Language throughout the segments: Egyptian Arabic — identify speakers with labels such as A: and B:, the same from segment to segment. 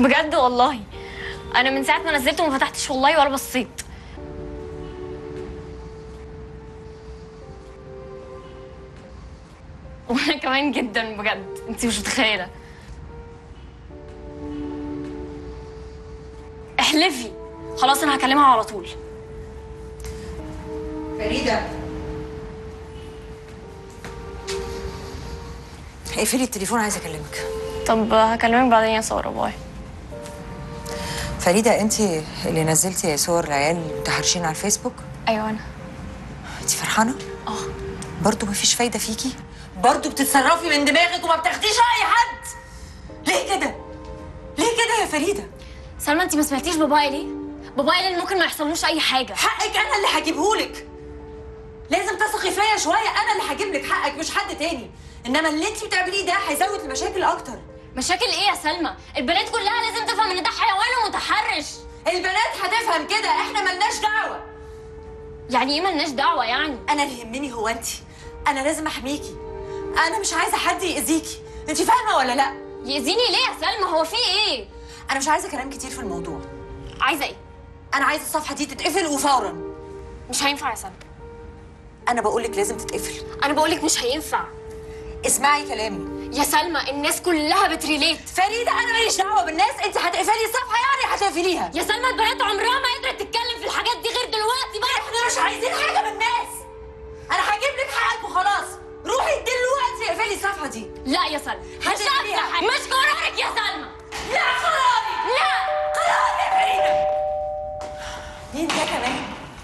A: بجد والله انا من ساعه ما نزلت وما فتحتش والله ولا بصيت وانا كمان جدا بجد انت مش متخيله احلفي خلاص انا هكلمها على طول
B: فريده اقفلي التليفون عايزه اكلمك
A: طب هكلمك بعدين يا ساره باي
B: فريده انت اللي نزلتي صور العيال المتحرشين على الفيسبوك
A: ايوه انا
B: انت فرحانه
A: اه
B: برضه مفيش فايده فيكي برضه بتتصرفي من دماغك وما بتاخديش راي حد ليه كده ليه كده يا فريده
A: سلمى انت ما سمعتيش بابايا ليه بابايا قال ان ممكن ما يحصلوش اي حاجه
B: حقك انا اللي هجيبهولك لازم تثقي فيا شويه انا اللي هجيب لك حقك مش حد تاني انما اللي انت بتعمليه ده هيزود المشاكل اكتر
A: مشاكل ايه يا سلمى البنات كلها لازم تفهم ان ده حيوان ومتحرش
B: البنات هتفهم كده احنا ملناش دعوه
A: يعني ايه ملناش دعوه يعني
B: انا اللي يهمني هو انت انا لازم احميكي انا مش عايزه حد يأذيكي انت فاهمه ولا لا
A: يأذيني ليه يا سلمى هو في ايه
B: انا مش عايزه كلام كتير في الموضوع
A: عايزه ايه
B: انا عايزه الصفحه دي تتقفل وفورا
A: مش هينفع يا سلمى
B: انا بقول لك لازم تتقفل
A: انا بقولك مش هينفع
B: اسمعي كلامي
A: يا سلمى الناس كلها بتريليت
B: فريده انا ماليش دعوه بالناس انت هتقفلي الصفحه يعني هتقفليها
A: يا سلمى البنات عمرها ما قدرت تتكلم في الحاجات دي غير دلوقتي بقى
B: احنا مش عايزين حاجه من الناس انا هجيب لك حقك وخلاص روحي دلوقتي اقفلي الصفحه دي
A: لا يا سلمى مش
B: هتقفليها.
A: هفتح مش قرارك يا سلمى
B: لا قراري
A: لا
B: قراري يا فريده مين ده كمان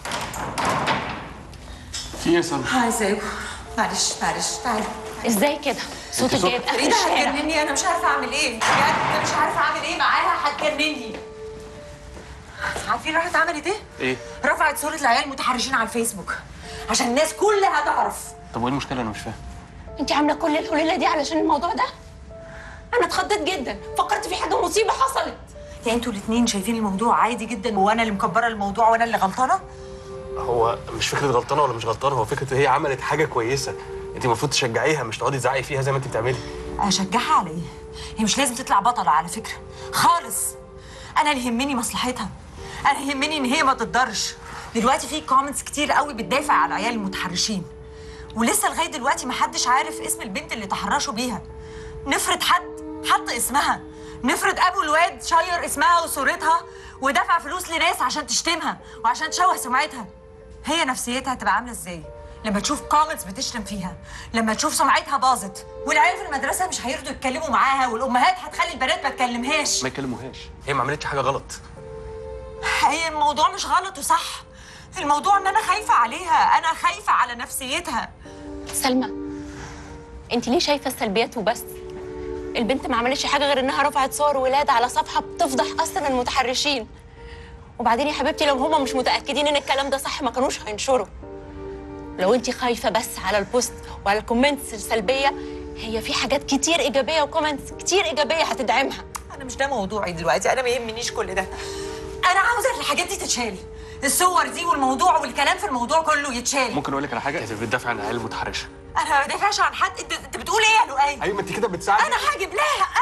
C: في ايه يا سلمى؟
B: هاي ازيكم معلش معلش تعالي
A: ازاي كده صوتك
C: صوت-
A: جايب اخر
B: فريده
A: الشارع
B: هتجنني انا مش عارفه اعمل ايه بجد مش عارفه اعمل ايه معاها هتجنني عارفين راحت عملت ايه؟
C: ايه؟
B: رفعت صورة العيال المتحرشين على الفيسبوك عشان الناس كلها تعرف
C: طب وايه المشكله انا مش فاهم
A: انت عامله كل الحليله دي علشان الموضوع ده انا اتخضيت جدا فكرت في حاجه مصيبه حصلت
B: يعني انتوا الاثنين شايفين الموضوع عادي جدا وانا اللي مكبره الموضوع وانا اللي غلطانه
C: هو مش فكره غلطانه ولا مش غلطانه هو فكره هي عملت حاجه كويسه انت المفروض تشجعيها مش تقعدي تزعقي فيها زي ما انت بتعملي
B: اشجعها على ايه هي مش لازم تطلع بطله على فكره خالص انا اللي يهمني مصلحتها انا يهمني ان هي ما تتضرش دلوقتي في كومنتس كتير قوي بتدافع على العيال المتحرشين ولسه لغايه دلوقتي ما حدش عارف اسم البنت اللي تحرشوا بيها نفرض حد حط اسمها نفرض ابو الواد شير اسمها وصورتها ودفع فلوس لناس عشان تشتمها وعشان تشوه سمعتها هي نفسيتها هتبقى عامله ازاي لما تشوف كومنتس بتشتم فيها لما تشوف سمعتها باظت والعيال في المدرسه مش هيرضوا يتكلموا معاها والامهات هتخلي البنات ما تكلمهاش
C: ما يكلموهاش هي ما عملتش حاجه غلط
B: هي الموضوع مش غلط وصح الموضوع ان انا خايفه عليها انا خايفه على نفسيتها
D: سلمى انت ليه شايفه السلبيات وبس البنت ما عملتش حاجه غير انها رفعت صور ولاد على صفحه بتفضح اصلا المتحرشين وبعدين يا حبيبتي لو هما مش متاكدين ان الكلام ده صح ما كانوش هينشروا لو انت خايفه بس على البوست وعلى الكومنتس السلبيه هي في حاجات كتير ايجابيه وكومنتس كتير ايجابيه هتدعمها
B: انا مش ده موضوعي دلوقتي انا ما يهمنيش كل ده انا عاوزه الحاجات دي تتشال الصور دي والموضوع والكلام في الموضوع كله يتشال
C: ممكن اقول لك على حاجه انت بتدافع عن العيال المتحرشه
B: انا ما بدافعش عن حد انت انت بتقول ايه يا لؤي
C: ايوه ما انت كده بتساعدي
B: انا هجيب لها